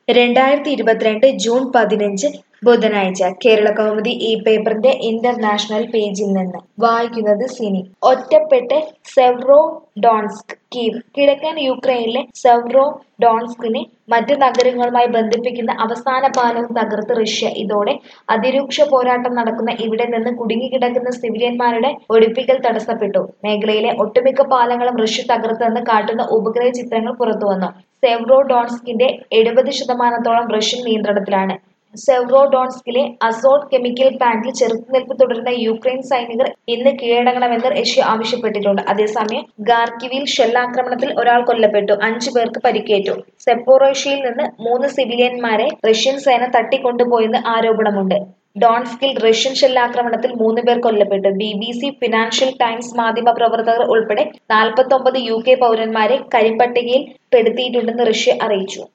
രണ്ടായിരത്തി ഇരുപത്തിരണ്ട് ജൂൺ പതിനഞ്ച് ബുധനാഴ്ച കേരള കൗമുദി ഈ പേപ്പറിന്റെ ഇന്റർനാഷണൽ പേജിൽ നിന്ന് വായിക്കുന്നത് സിനി ഒറ്റപ്പെട്ട് സെവ്റോ ഡോൺസ്ക് കീവ് കിഴക്കൻ യുക്രൈനിലെ സെവ്റോ ഡോൺസ്കിനെ മറ്റ് നഗരങ്ങളുമായി ബന്ധിപ്പിക്കുന്ന അവസാന പാലവും തകർത്ത് റഷ്യ ഇതോടെ അതിരൂക്ഷ പോരാട്ടം നടക്കുന്ന ഇവിടെ നിന്ന് കുടുങ്ങിക്കിടക്കുന്ന സിവിലിയന്മാരുടെ ഒഴിപ്പിക്കൽ തടസ്സപ്പെട്ടു മേഖലയിലെ ഒട്ടുമിക്ക പാലങ്ങളും റഷ്യ തകർത്തെന്ന് കാട്ടുന്ന ഉപഗ്രഹ ചിത്രങ്ങൾ പുറത്തുവന്നു സെവ്റോ ഡോൺസ്കിന്റെ എഴുപത് ശതമാനത്തോളം റഷ്യൻ നിയന്ത്രണത്തിലാണ് സെവ്റോഡോൺസ്കിലെ അസോട്ട് കെമിക്കൽ പ്ലാന്റിൽ ചെറുത്തുനിൽപ്പ് തുടരുന്ന യുക്രൈൻ സൈനികർ ഇന്ന് കീഴടങ്ങണമെന്ന് റഷ്യ ആവശ്യപ്പെട്ടിട്ടുണ്ട് അതേസമയം ഗാർക്കിവിൽ ഷെല്ലാക്രമണത്തിൽ ഒരാൾ കൊല്ലപ്പെട്ടു അഞ്ചു പേർക്ക് പരിക്കേറ്റു സെപ്പോറോഷ്യയിൽ നിന്ന് മൂന്ന് സിവിലിയന്മാരെ റഷ്യൻ സേന തട്ടിക്കൊണ്ടുപോയെന്ന് ആരോപണമുണ്ട് ഡോൺസ്കിൽ റഷ്യൻ ഷെല്ലാക്രമണത്തിൽ മൂന്ന് പേർ കൊല്ലപ്പെട്ടു B B C Financial Times മാധ്യമ പ്രവർത്തകർ ഉൾപ്പെടെ നാൽപ്പത്തൊമ്പത് യു കെ പൗരന്മാരെ കരിമ്പട്ടികയിൽ പെടുത്തിയിട്ടുണ്ടെന്ന് റഷ്യ അറിയിച്ചു